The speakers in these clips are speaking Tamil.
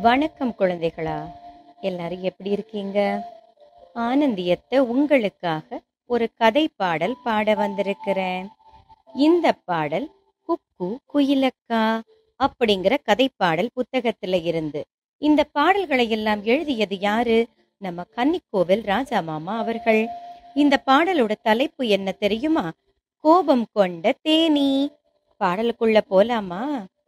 வணக்கம் குழந்தைகளா எல்லாரும் எப்படி இருக்கீங்க ஆனந்தியத்தை உங்களுக்காக ஒரு கதை பாடல் பாட வந்திருக்கிறேன் இந்த பாடல் குக்கு குயிலக்கா அப்படிங்கிற கதை பாடல் புத்தகத்துல இருந்து இந்த பாடல்களை எல்லாம் எழுதியது யாரு நம்ம கன்னிக்கோவில் ராஜா மாமா அவர்கள் இந்த பாடலோட தலைப்பு என்ன தெரியுமா கோபம் கொண்ட தேனி பாடலுக்குள்ள போலாமா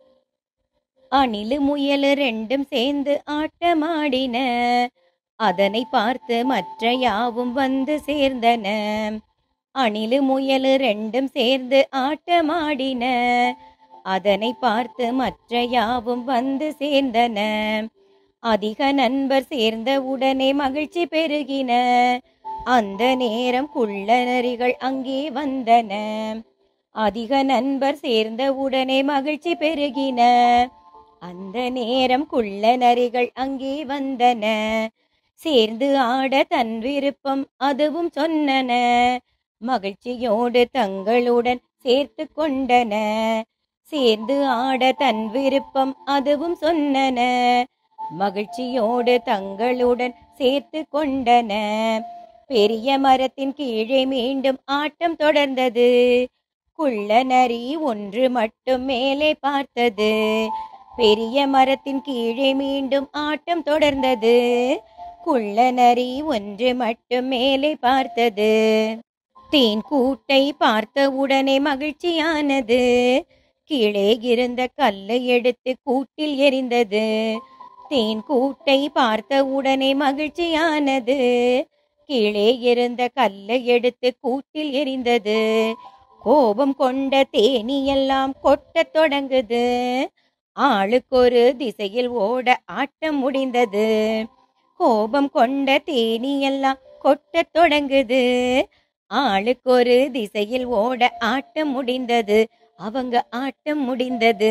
அணிலு முயலு ரெண்டும் சேர்ந்து ஆட்டமாடின அதனை பார்த்து மற்ற யாவும் வந்து சேர்ந்தன அணிலு முயலு ரெண்டும் சேர்ந்து ஆட்டமாடின அதனை பார்த்து மற்ற யாவும் வந்து சேர்ந்தன அதிக நண்பர் சேர்ந்த உடனே மகிழ்ச்சி பெருகின அந்த நேரம் குள்ள நரிகள் அங்கே வந்தன அதிக நண்பர் சேர்ந்த உடனே மகிழ்ச்சி பெருகின அந்த நேரம் குள்ள நரிகள் அங்கே வந்தன சேர்ந்து ஆட தன் விருப்பம் அதுவும் சொன்னன மகிழ்ச்சியோடு தங்களுடன் சேர்த்து கொண்டன சேர்ந்து ஆட தன் விருப்பம் அதுவும் சொன்னன மகிழ்ச்சியோடு தங்களுடன் சேர்த்து கொண்டன பெரிய மரத்தின் கீழே மீண்டும் ஆட்டம் தொடர்ந்தது குள்ள நரி ஒன்று மட்டும் மேலே பார்த்தது பெரிய மரத்தின் கீழே மீண்டும் ஆட்டம் தொடர்ந்தது குள்ள நரி ஒன்று மட்டும் மேலே பார்த்தது தேன் கூட்டை பார்த்த உடனே மகிழ்ச்சியானது கீழே இருந்த கல்லை எடுத்து கூட்டில் எறிந்தது தேன் கூட்டை பார்த்த உடனே மகிழ்ச்சியானது கீழே இருந்த கல்லை எடுத்து கூட்டில் எறிந்தது கோபம் கொண்ட தேனி எல்லாம் கொட்டத் தொடங்குது ஆளுக்கொரு திசையில் ஓட ஆட்டம் முடிந்தது கோபம் கொண்ட தேனி எல்லாம் கொட்டத் தொடங்குது ஆளுக்கொரு திசையில் ஓட ஆட்டம் முடிந்தது அவங்க ஆட்டம் முடிந்தது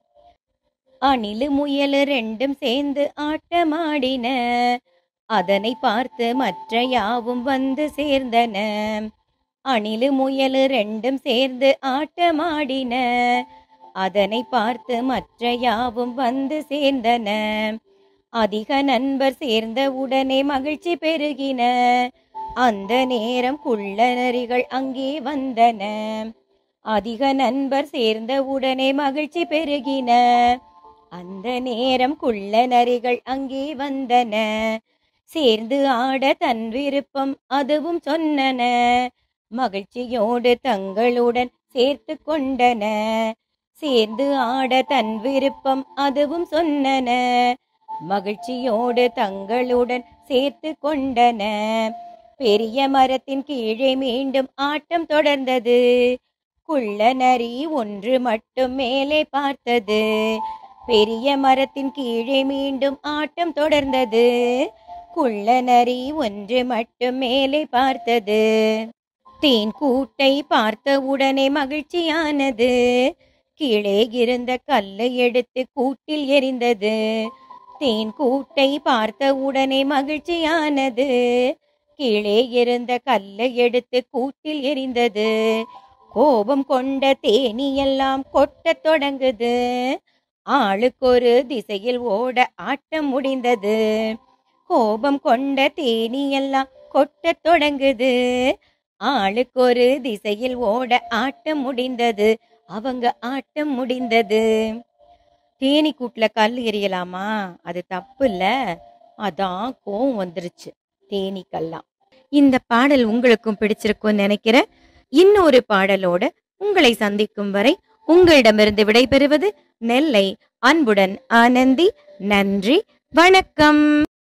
அணிலு முயலு ரெண்டும் சேர்ந்து ஆட்டமாடின அதனை பார்த்து மற்ற யாவும் வந்து சேர்ந்தன அணிலு முயலு ரெண்டும் சேர்ந்து ஆட்டமாடின அதனை பார்த்து மற்ற யாவும் வந்து சேர்ந்தன அதிக நண்பர் சேர்ந்த உடனே மகிழ்ச்சி பெருகின அந்த நேரம் குள்ள நரிகள் அங்கே வந்தன அதிக நண்பர் சேர்ந்த உடனே மகிழ்ச்சி பெருகின அந்த நேரம் குள்ள நரிகள் அங்கே வந்தன சேர்ந்து ஆட தன் விருப்பம் அதுவும் சொன்னன மகிழ்ச்சியோடு தங்களுடன் சேர்த்து கொண்டன சேர்ந்து ஆட தன் விருப்பம் அதுவும் சொன்னன மகிழ்ச்சியோடு தங்களுடன் சேர்த்து கொண்டன பெரிய மரத்தின் கீழே மீண்டும் ஆட்டம் தொடர்ந்தது குள்ள நரி ஒன்று மட்டும் மேலே பார்த்தது பெரிய மரத்தின் கீழே மீண்டும் ஆட்டம் தொடர்ந்தது குள்ள நரி ஒன்று மட்டும் மேலே பார்த்தது தேன் கூட்டை பார்த்த உடனே மகிழ்ச்சியானது கீழே இருந்த கல்லை எடுத்து கூட்டில் எறிந்தது தேன் கூட்டை பார்த்த உடனே மகிழ்ச்சியானது கீழே இருந்த கல்லை எடுத்து கூட்டில் எறிந்தது கோபம் கொண்ட தேனி எல்லாம் கொட்டத் தொடங்குது ஆளுக்கொரு திசையில் ஓட ஆட்டம் முடிந்தது கோபம் கொண்ட தேனி எல்லாம் கொட்டத் தொடங்குது ஆளுக்கொரு திசையில் ஓட ஆட்டம் முடிந்தது அவங்க ஆட்டம் முடிந்தது தேனி கூட்டுல கல் எறியலாமா அது தப்பு இல்ல அதான் கோவம் வந்துருச்சு தேனீக்கெல்லாம் இந்த பாடல் உங்களுக்கும் பிடிச்சிருக்கும்னு நினைக்கிறேன் இன்னொரு பாடலோட உங்களை சந்திக்கும் வரை உங்களிடமிருந்து விடைபெறுவது நெல்லை அன்புடன் ஆனந்தி நன்றி வணக்கம்